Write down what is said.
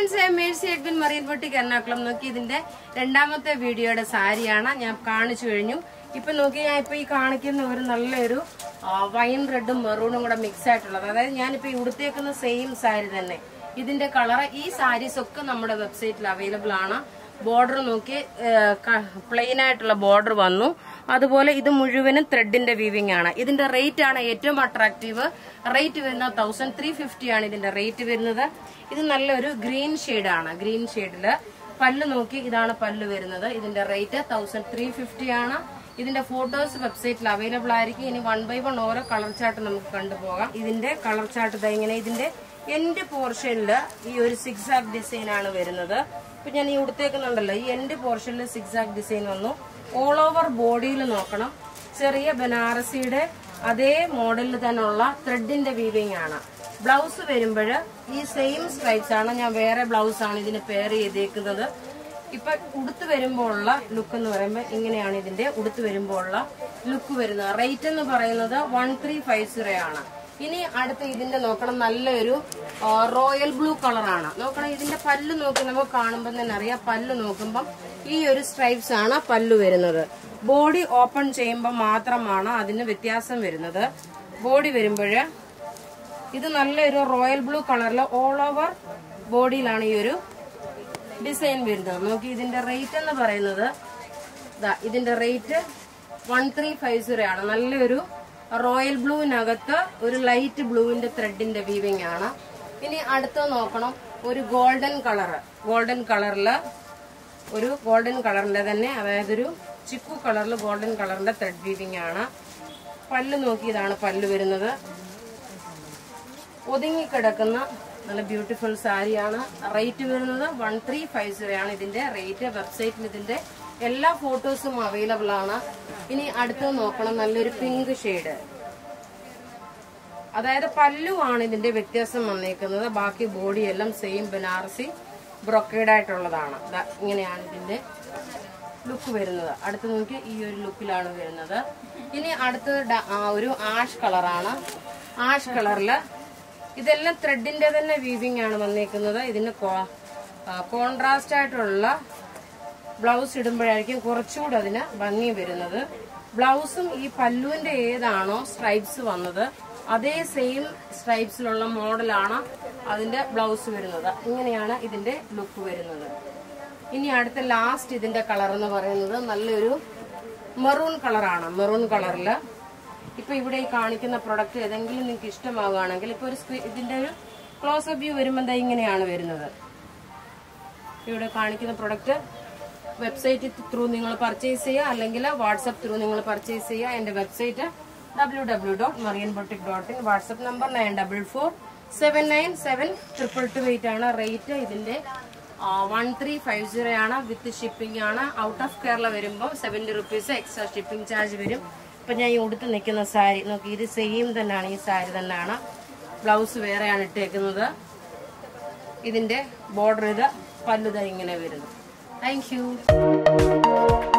friends Mercy Edwin Marian boutique Ernakulam നോക്കി ഇതിന്റെ രണ്ടാമത്തെ വീഡിയോയുടെ സാരിയാണ് ഞാൻ കാണിച്ചു കഴിഞ്ഞു ഇപ്പൊ നോക്കി ഞാൻ ഇപ്പൊ ഈ കാണിക്കുന്ന ഒരു നല്ലൊരു വൈൻ റെഡും മെറൂണും കൂടെ മിക്സ് ആയിട്ടുള്ളത് അതായത് ഞാനിപ്പോ ഈ ഉടുത്തേക്കുന്ന സെയിം സാരി തന്നെ ഇതിന്റെ കളർ ഈ സാരീസ് ഒക്കെ നമ്മുടെ വെബ്സൈറ്റിൽ അവൈലബിൾ ആണ് ബോർഡർ നോക്കി പ്ലെയിൻ ആയിട്ടുള്ള ബോർഡർ വന്നു അതുപോലെ ഇത് മുഴുവനും ത്രെഡിന്റെ വീവിംഗ് ആണ് ഇതിന്റെ റേറ്റ് ആണ് ഏറ്റവും അട്രാക്റ്റീവ് റേറ്റ് വരുന്നത് തൗസൻഡ് ത്രീ ഫിഫ്റ്റി ആണ് ഇതിന്റെ റേറ്റ് വരുന്നത് ഇത് നല്ലൊരു ഗ്രീൻ ആണ് ഗ്രീൻ ഷെയ്ഡില് പല്ല് നോക്കി ഇതാണ് പല്ല് വരുന്നത് ഇതിന്റെ റേറ്റ് തൗസൻഡ് ത്രീ ഫിഫ്റ്റി ആണ് ഇതിന്റെ ഫോട്ടോസ് വെബ്സൈറ്റിൽ അവൈലബിൾ ആയിരിക്കും ഇനി വൺ ബൈ വൺ ഓരോ കളർ ചാർട്ട് നമുക്ക് കണ്ടുപോകാം ഇതിന്റെ കളർ ചാർട്ട് ദാ ഇങ്ങനെ ഇതിന്റെ എൻഡ് പോർഷനിൽ ഈ ഒരു സിക്സ് ആക്ക് ഡിസൈൻ ആണ് വരുന്നത് ഇപ്പൊ ഞാൻ ഈ ഉടുത്തേക്കുന്നുണ്ടല്ലോ ഈ എൻഡ് പോർഷനിൽ സിക്സ് ആക്ക് ഡിസൈൻ വന്നു ഓൾ ഓവർ ബോഡിയിൽ നോക്കണം ചെറിയ ബനാറസിയുടെ അതേ മോഡലിൽ തന്നെയുള്ള ത്രെഡിന്റെ വീവിംഗ് ആണ് ബ്ലൗസ് വരുമ്പോൾ ഈ സെയിം സ്ട്രൈപ്സ് ആണ് ഞാൻ വേറെ ബ്ലൗസ് ആണ് ഇതിന് പെയർ ചെയ്തേക്കുന്നത് ഇപ്പൊ ഉടുത്ത് വരുമ്പോൾ ഉള്ള ലുക്ക് എന്ന് പറയുമ്പോൾ ഇങ്ങനെയാണ് ഇതിന്റെ ഉടുത്ത് വരുമ്പോൾ ഉള്ള ലുക്ക് വരുന്നത് റേറ്റ് എന്ന് പറയുന്നത് വൺ ത്രീ ഫൈവ് സീറോ ആണ് ഇനി അടുത്ത ഇതിന്റെ നോക്കണം നല്ലൊരു ആ, റോയൽ ബ്ലൂ കളറാണ് നോക്കണം ഇതിന്റെ പല്ല് നോക്കി നമുക്ക് കാണുമ്പോൾ തന്നെ അറിയാം പല്ല് നോക്കുമ്പം ഈ ഒരു സ്ട്രൈപ്സ് ആണ് പല്ല് വരുന്നത് ബോഡി ഓപ്പൺ ചെയ്യുമ്പോൾ മാത്രമാണ് അതിന് വ്യത്യാസം വരുന്നത് ബോഡി വരുമ്പോൾ ഇത് നല്ലൊരു റോയൽ ബ്ലൂ കളറിൽ ഓൾ ഓവർ ബോഡിയിലാണ് ഈ ഒരു ഡിസൈൻ വരുന്നത് നോക്കി ഇതിന്റെ റേറ്റ് എന്ന് പറയുന്നത് ദാ ഇതിന്റെ rate one three five zero ആണ് നല്ലൊരു റോയൽ ബ്ലൂവിനകത്ത് ഒരു ലൈറ്റ് ബ്ലൂവിന്റെ ത്രെഡിന്റെ വീവിംഗ് ആണ് ഇനി അടുത്ത നോക്കണം ഒരു ഗോൾഡൻ കളറ് ഗോൾഡൻ കളറില് ഒരു ഗോൾഡൻ കളറിന്റെ തന്നെ അതായത് ഒരു ചിക്കു കളറിൽ ഗോൾഡൻ കളറിന്റെ ത്രെഡ് വീവിംഗ് ആണ് പല്ല് നോക്കി ഇതാണ് പല്ല് വരുന്നത് ഒതുങ്ങിക്കിടക്കുന്ന നല്ല ബ്യൂട്ടിഫുൾ സാരിയാണ് റേറ്റ് വരുന്നത് വൺ ത്രീ ഫൈവ് സീറോ ആണ് ഇതിന്റെ റേറ്റ് വെബ്സൈറ്റിൽ ഇതിന്റെ എല്ലാ ഫോട്ടോസും അവൈലബിൾ ആണ് ഇനി അടുത്തത് നോക്കണം നല്ലൊരു പിങ്ക് ഷെയ്ഡ് അതായത് പല്ലുവാണ് ഇതിന്റെ വ്യത്യാസം വന്നേക്കുന്നത് ബാക്കി ബോഡി എല്ലാം സെയിം ബനാറസി ബ്രൊക്കേഡ് ആയിട്ടുള്ളതാണ് ദാ ഇങ്ങനെയാണ് ഇതിന്റെ ലുക്ക് വരുന്നത് അടുത്ത് നോക്കി ഈ ഒരു ലുക്കിലാണ് വരുന്നത് ഇനി അടുത്തത് ഡ- ആ, ഒരു ആഷ് കളറാണ് ആഷ് കളറില് ഇതെല്ലാം ത്രെഡിന്റെ തന്നെ വീവിംഗ് ആണ് വന്നേക്കുന്നത് ഇതിന് കോൺട്രാസ്റ്റ് ആയിട്ടുള്ള ബ്ലൗസ് ഇടുമ്പോഴായിരിക്കും കുറച്ചുകൂടി അതിന് ഭംഗി വരുന്നത് ബ്ലൗസും ഈ പല്ലുവിന്റെ ഏതാണോ സ്ട്രൈപ്സ് വന്നത് അതേ സെയിം സ്ട്രൈപ്സിലുള്ള മോഡലാണ് അതിന്റെ ബ്ലൗസ് വരുന്നത് ഇങ്ങനെയാണ് ഇതിന്റെ ലുക്ക് വരുന്നത് ഇനി അടുത്ത ലാസ്റ്റ് ഇതിന്റെ കളർ എന്ന് പറയുന്നത് നല്ലൊരു മെറൂൺ കളറാണ് മെറൂൺ കളറിൽ ഇപ്പൊ ഇവിടെ ഈ കാണിക്കുന്ന പ്രൊഡക്റ്റ് ഏതെങ്കിലും നിങ്ങൾക്ക് ഇഷ്ടമാവുകയാണെങ്കിൽ ഇപ്പൊ ഒരു സ്ക്രീ ഇതിന്റെ ഒരു ക്ലോസ് വ്യൂ വരുമ്പോൾ ദാ ഇങ്ങനെയാണ് വരുന്നത് ഇവിടെ കാണിക്കുന്ന പ്രൊഡക്റ്റ് വെബ്സൈറ്റ് ത്രൂ നിങ്ങൾ പർച്ചേസ് ചെയ്യുക അല്ലെങ്കിൽ വാട്സപ്പ് ത്രൂ നിങ്ങൾ പർച്ചേസ് ചെയ്യുക എന്റെ website W W dot Marian boutique dot in WhatsApp number nine double four seven nine seven triple two eight ആണ് റേറ്റ് ഇതിന്റെ വൺ ത്രീ ഫൈവ് സീറോ ആണ് with shipping ആണ് ഔട്ട് ഓഫ് കേരള വരുമ്പോൾ seventy rupees extra shipping charge വരും ഇപ്പൊ ഞാൻ ഈ ഉടുത്ത് നിൽക്കുന്ന സാരി നോക്കി ഇത് സെയിം തന്നെയാണ് ഈ സാരി തന്നെയാണ് ബ്ലൗസ് വേറെയാണ് ഇട്ടേക്കുന്നത് ഇതിന്റെ ബോർഡർ ഇത് പല്ലുത ഇങ്ങനെ വരുന്നു താങ്ക് യു